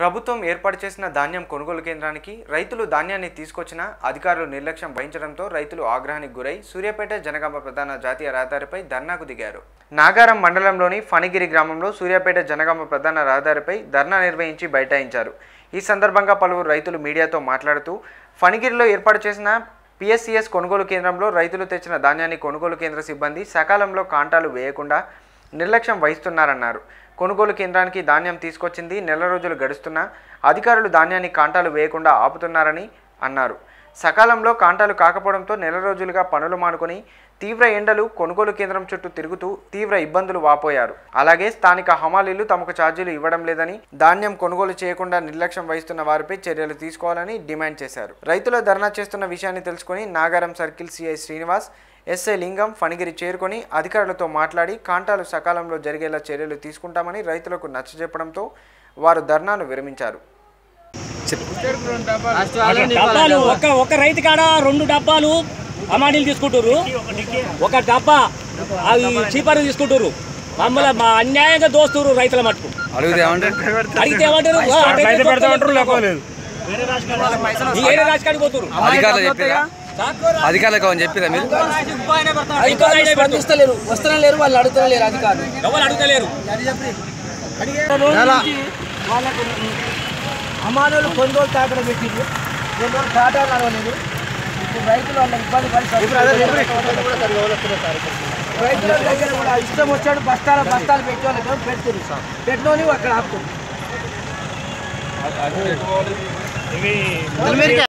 ప్రభుత్వం ఏర్పాటు చేసిన ధాన్యం కొనుగోలు కేంద్రానికి రైతులు ధాన్యాన్ని తీసుకొచ్చినా అధికారులు నిర్లక్ష్యం వహించడంతో రైతులు ఆగ్రహానికి గురై సూర్యాపేట జనగామ ప్రధాన జాతీయ రహదారిపై ధర్నాకు దిగారు నాగారం మండలంలోని ఫణిగిరి గ్రామంలో సూర్యాపేట జనగామ ప్రధాన రహదారిపై ధర్నా నిర్వహించి బైఠాయించారు ఈ సందర్భంగా పలువురు రైతులు మీడియాతో మాట్లాడుతూ ఫణిగిరిలో ఏర్పాటు చేసిన పిఎస్సిఎస్ కొనుగోలు కేంద్రంలో రైతులు తెచ్చిన ధాన్యాన్ని కొనుగోలు కేంద్ర సిబ్బంది సకాలంలో కాంటాలు వేయకుండా నిర్లక్ష్యం వహిస్తున్నారన్నారు కొనుగోలు కేంద్రానికి ధాన్యం తీసుకొచ్చింది నెల రోజులు గడుస్తున్నా అధికారులు ధాన్యాన్ని కాంటాలు వేయకుండా ఆపుతున్నారని అన్నారు సకాలంలో కాంటాలు కాకపోవడంతో నెల రోజులుగా పనులు మానుకొని తీవ్ర ఎండలు కొనుగోలు కేంద్రం చుట్టూ తిరుగుతూ తీవ్ర ఇబ్బందులు వాపోయారు అలాగే స్థానిక హమాలీలు తమకు ఛార్జీలు ఇవ్వడం లేదని ధాన్యం కొనుగోలు చేయకుండా నిర్లక్ష్యం వహిస్తున్న వారిపై చర్యలు తీసుకోవాలని డిమాండ్ చేశారు రైతుల ధర్నా చేస్తున్న విషయాన్ని తెలుసుకుని Nagaram circle CI Srinivas SI Lingam Phanigiri చేరుకొని అధికారులతో మాట్లాడి కాంటాలు సకాలంలో జరిగేలా చర్యలు తీసుకుంటామని రైతులకు నచ్చజెప్పడంతో వారు ధర్నాను విరమించారు డబ్బాలు ఒక ఒక రైతు కాడ రెండు డబ్బాలు అమానీలు తీసుకుంటారు ఒక డబ్బా అవి చీపర్ తీసుకుంటారు మమ్మల్ని మా అన్యాయంగా దోస్తురు రైతుల మటుకు అడిగితే ఏమంటారు అడిగితే ఏమంటారు "ఆ, అటైతే దొరకలేదు." ఈ ఏరే రాజకాడికి పోతురు అధికారులు చెప్పిరా అధికారులకు అని చెప్పిరా మీరు అధికారులు స్పందిస్తలేరు వస్తనే లేరు వాళ్ళు అడుగుతూ లేరు అధికారులు ఎవరు అడుగుతలేరు వాళ్ళకు అమానులు కొనుగోలు తాకడ పెట్టిండ్రు రెండు రోజులు టాటా నడవలేదు ఇప్పుడు రైతులు వాళ్ళ ఇబ్బంది పడి రైతుల దగ్గర కూడా ఇష్టం వచ్చాడు బస్తాల బస్తాలు పెట్టి వాళ్ళకి పెడుతుంది పెట్టినోని అక్కడ ఆపుతుంది